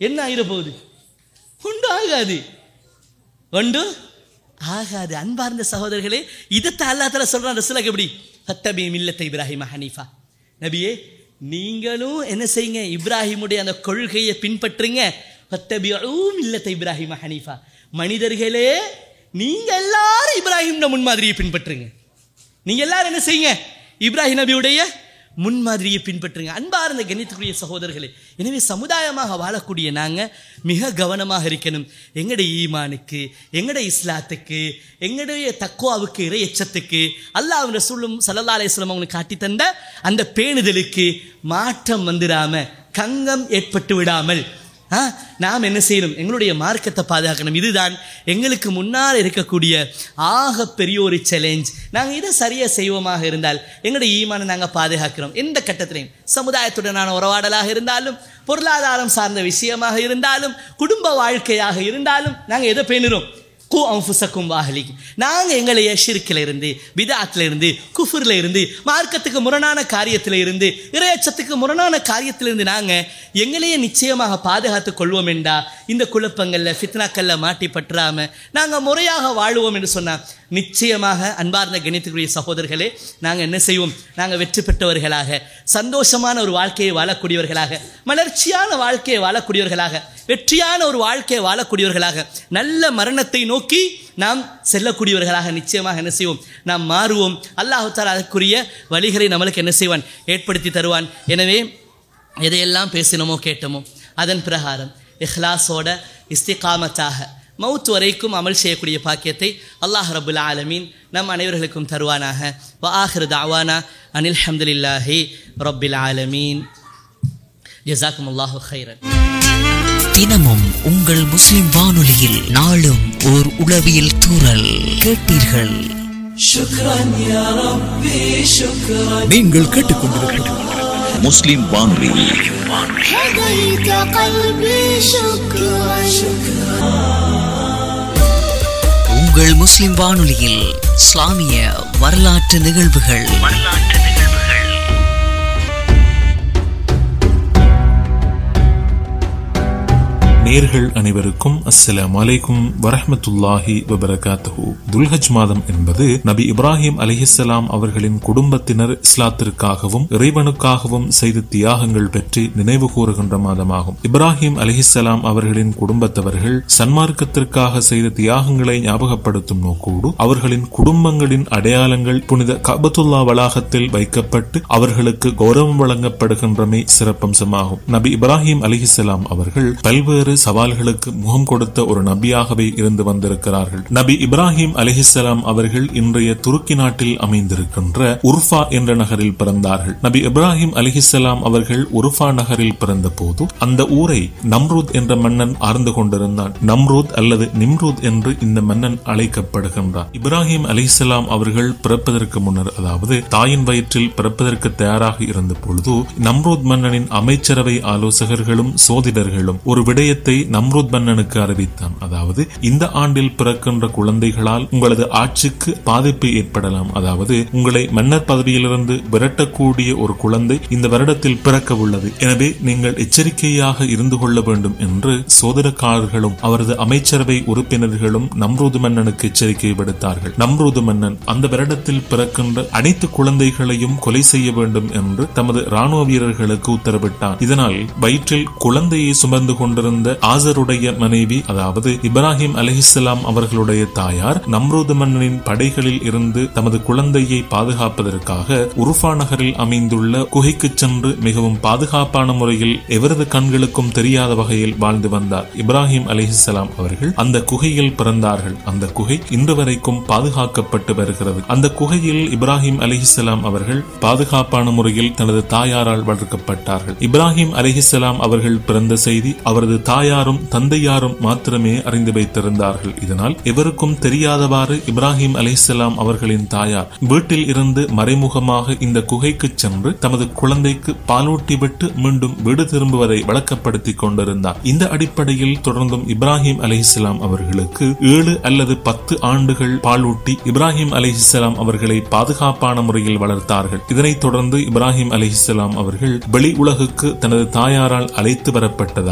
என்ன ஆயிர போகுது உண்டு ஆகாது உண்டு ஆகாது அன்பார்ந்த சகோதரர்களே இதைத்தான் அல்லா தஆலா சொல்றான் ரசூலுக்கு எப்படி ஃபத்தபி மில்லத்தை இப்ராஹிம் ஹனீஃபா நபியே நீங்களும் என்ன செய்யுங்க இப்ராஹிமுடைய அந்த கொள்கையை பின்பற்றுங்க ஃபத்தபிஉ மில்லத்தை இப்ராஹிம் ஹனீஃபா மனிதர்களே நீங்க எல்லாரும் இப்ராஹிம் முன்மாதிரியை பின்பற்றுங்க நீங்க எல்லாரும் என்ன செய்யுங்க இப்ராஹிம் நபியுடைய முன்மாதிரியை பின்பற்றுங்க அன்பார்ந்த கணித்துக்குரிய சகோதரர்களே எனவே சமுதாயமாக வாழக்கூடிய நாங்க மிக கவனமாக இருக்கணும் எங்களுடைய ஈமானுக்கு எங்களுடைய இஸ்லாத்துக்கு எங்களுடைய தக்குவாவுக்கு இறை எச்சத்துக்கு அல்லாஹ் ரசூலும் சல்லல்லா அலையம் அவங்களுக்கு காட்டி தந்த அந்த பேணுதலுக்கு மாற்றம் வந்துடாம கங்கம் ஏற்பட்டு விடாமல் ஆ, நாம் என்ன செய்யணும் எங்களுடைய மார்க்கத்தை பாதுகாக்கணும் இதுதான் எங்களுக்கு முன்னால் இருக்கக்கூடிய ஆக பெரிய ஒரு சேலஞ்ச் நாங்கள் இதை சரியாக செய்வோமாக இருந்தால் எங்களுடைய ஈமானை நாங்கள் பாதுகாக்கிறோம் எந்த கட்டத்திலையும் சமுதாயத்துடனான உறவாடலாக இருந்தாலும் பொருளாதாரம் சார்ந்த விஷயமாக இருந்தாலும் குடும்ப வாழ்க்கையாக இருந்தாலும் நாங்கள் எதை பேணுறோம் கு அம்புசக்கும் வாஹலிக்கு நாங்கள் எங்களை ஷிர்க்கில் இருந்து பிதாத்தில் இருந்து குஃபுரில் இருந்து மார்க்கத்துக்கு முரணான காரியத்தில் இருந்து இறையச்சத்துக்கு முரணான காரியத்தில் இருந்து நாங்கள் எங்களையே நிச்சயமாக பாதுகாத்துக் கொள்வோம் என்றா இந்த குழப்பங்களில் ஃபித்னாக்களில் மாட்டி பற்றாம நாங்கள் முறையாக வாழுவோம் என்று சொன்னால் நிச்சயமாக அன்பார்ந்த கணித்துக்குரிய சகோதரர்களே நாங்கள் என்ன செய்வோம் நாங்கள் வெற்றி பெற்றவர்களாக சந்தோஷமான ஒரு வாழ்க்கையை வாழக்கூடியவர்களாக மலர்ச்சியான வாழ்க்கையை வாழக்கூடியவர்களாக வெற்றியான ஒரு வாழ்க்கையை வாழக்கூடியவர்களாக நல்ல மரணத்தை நோக்கி நாம் செல்லக்கூடியவர்களாக நிச்சயமாக என்ன செய்வோம் நாம் மாறுவோம் அல்லாஹு தாலா அதற்குரிய வழிகளை நம்மளுக்கு என்ன செய்வான் ஏற்படுத்தி தருவான் எனவே எதையெல்லாம் பேசினோமோ கேட்டோமோ அதன் பிரகாரம் இஹ்லாஸோட இஸ்திகாமத்தாக மவுத் வரைக்கும் அமல் செய்யக்கூடிய பாக்கியத்தை அல்லாஹ் ரபுல் ஆலமீன் நம் அனைவர்களுக்கும் தருவானாக வ ஆஹிரு தாவானா அனில் ஹம்துலில்லாஹி ரப்பில் ஆலமீன் ஜசாக்கும் அல்லாஹு ஹைரன் தினமும் உங்கள் முஸ்லிம் வானொலியில் நாளும் ஓர் உளவியல் தூறல் கேட்டீர்கள் நீங்கள் கேட்டுக்கொண்டிருப்பது முஸ்லிம் வானொலி هديت قلبي شكرا உங்கள் முஸ்லிம் வானொலியில் இஸ்லாமிய வரலாற்று நிகழ்வுகள் நேர்கள் அனைவருக்கும் அஸ்ஸலாமு அலைக்கும் வரஹ்மத்துல்லாஹி வபரகாத்துஹு துல்ஹஜ் மாதம் என்பது நபி இப்ராஹிம் அலிஹிஸ்ஸலாம் அவர்களின் குடும்பத்தினர் இஸ்லாத்திற்காகவும் இறைவனுக்காகவும் செய்த தியாகங்கள் பற்றி நினைவு கூறுகின்ற மாதமாகும் இப்ராஹிம் அலிஹிஸ்ஸலாம் அவர்களின் குடும்பத்தவர்கள் சன்மார்க்கத்திற்காக செய்த தியாகங்களை ஞாபகப்படுத்தும் நோக்கோடு அவர்களின் குடும்பங்களின் அடையாளங்கள் புனித கபத்துல்லா வளாகத்தில் வைக்கப்பட்டு அவர்களுக்கு கௌரவம் வழங்கப்படுகின்றமை சிறப்பம்சமாகும் நபி இப்ராஹிம் அலிஹிஸ்ஸலாம் அவர்கள் பல்வேறு சவால்களுக்கு முகம் கொடுத்த ஒரு நபியாகவே இருந்து வந்திருக்கிறார்கள் நபி இப்ராஹிம் அலிஹிஸ்ஸலாம் அவர்கள் இன்றைய துருக்கி நாட்டில் அமைந்திருக்கின்ற உர்ஃபா என்ற நகரில் பிறந்தார்கள் நபி இப்ராஹிம் அலிஹிஸ்ஸலாம் அவர்கள் உர்ஃபா நகரில் பிறந்த போது அந்த ஊரை நம்ரூத் என்ற மன்னன் ஆர்ந்து கொண்டிருந்தான் நம்ரூத் அல்லது நிம்ரூத் என்று இந்த மன்னன் அழைக்கப்படுகின்றார் இப்ராஹிம் அலிஹிஸ்ஸலாம் அவர்கள் பிறப்பதற்கு முன்னர் அதாவது தாயின் வயிற்றில் பிறப்பதற்கு தயாராக இருந்த பொழுது நம்ரூத் மன்னனின் அமைச்சரவை ஆலோசகர்களும் சோதிடர்களும் ஒரு விடயத்தை நம்ரூத் மன்னனுக்கு அறிவித்தான் அதாவது இந்த ஆண்டில் பிறக்கின்ற குழந்தைகளால் உங்களது ஆட்சிக்கு பாதிப்பு ஏற்படலாம் அதாவது உங்களை மன்னர் பதவியிலிருந்து விரட்டக்கூடிய ஒரு குழந்தை இந்த வருடத்தில் பிறக்க உள்ளது எனவே நீங்கள் எச்சரிக்கையாக இருந்து கொள்ள வேண்டும் என்று சோதனக்காரர்களும் அவரது அமைச்சரவை உறுப்பினர்களும் நம்ரூது மன்னனுக்கு எச்சரிக்கை விடுத்தார்கள் நம்ரூது மன்னன் அந்த வருடத்தில் பிறக்கின்ற அனைத்து குழந்தைகளையும் கொலை செய்ய வேண்டும் என்று தமது ராணுவ வீரர்களுக்கு உத்தரவிட்டான் இதனால் வயிற்றில் குழந்தையை சுமந்து கொண்டிருந்த ஆசருடைய மனைவி அதாவது இப்ராஹிம் அலிஹிஸ்லாம் அவர்களுடைய தாயார் நம்ரூது மன்னனின் படைகளில் இருந்து தமது குழந்தையை பாதுகாப்பதற்காக உருஃபா நகரில் அமைந்துள்ள குகைக்கு சென்று மிகவும் பாதுகாப்பான முறையில் எவரது கண்களுக்கும் தெரியாத வகையில் வாழ்ந்து வந்தார் இப்ராஹிம் அலிஹிஸ்லாம் அவர்கள் அந்த குகையில் பிறந்தார்கள் அந்த குகை இன்று வரைக்கும் பாதுகாக்கப்பட்டு வருகிறது அந்த குகையில் இப்ராஹிம் அலிஹிஸ்லாம் அவர்கள் பாதுகாப்பான முறையில் தனது தாயாரால் வளர்க்கப்பட்டார்கள் இப்ராஹிம் அலிஹிஸ்லாம் அவர்கள் பிறந்த செய்தி அவரது தாயாரும் தந்தையாரும் மாத்திரமே அறிந்து வைத்திருந்தார்கள் இதனால் எவருக்கும் தெரியாதவாறு இப்ராஹிம் அலிஹிஸ்லாம் அவர்களின் தாயார் வீட்டில் இருந்து மறைமுகமாக இந்த குகைக்கு சென்று தமது குழந்தைக்கு பாலூட்டி விட்டு மீண்டும் வீடு திரும்புவதை வழக்கப்படுத்திக் கொண்டிருந்தார் இந்த அடிப்படையில் தொடர்ந்தும் இப்ராஹிம் அலிஹிஸ்லாம் அவர்களுக்கு ஏழு அல்லது பத்து ஆண்டுகள் பாலூட்டி இப்ராஹிம் அலிஹிஸ்லாம் அவர்களை பாதுகாப்பான முறையில் வளர்த்தார்கள் இதனைத் தொடர்ந்து இப்ராஹிம் அலிஹிஸ்லாம் அவர்கள் வெளி உலகுக்கு தனது தாயாரால் அழைத்து வரப்பட்டதால்